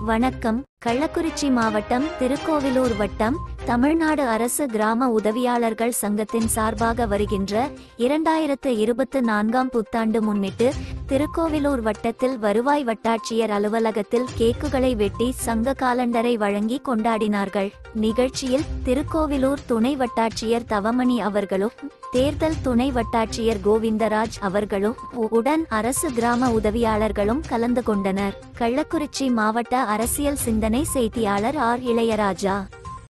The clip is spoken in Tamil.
வணக்கம் கள்ளக்குறிச்சி மாவட்டம் திருக்கோவிலூர் வட்டம் தமிழ்நாடு அரசு கிராம உதவியாளர்கள் சங்கத்தின் சார்பாக வருகின்ற இரண்டாயிரத்து இருபத்து நான்காம் புத்தாண்டு முன்னிட்டு திருக்கோவிலூர் வட்டத்தில் வருவாய் வட்டாட்சியர் அலுவலகத்தில் கேக்குகளை வெட்டி சங்க காலண்டரை வழங்கி கொண்டாடினார்கள் நிகழ்ச்சியில் திருக்கோவிலூர் துணை வட்டாட்சியர் தவமணி அவர்களும் தேர்தல் துணை வட்டாட்சியர் கோவிந்தராஜ் அவர்களும் உடன் அரசு கிராம உதவியாளர்களும் கலந்து கொண்டனர் கள்ளக்குறிச்சி மாவட்ட அரசியல் சிந்தனை செய்தியாளர் ஆர் இளையராஜா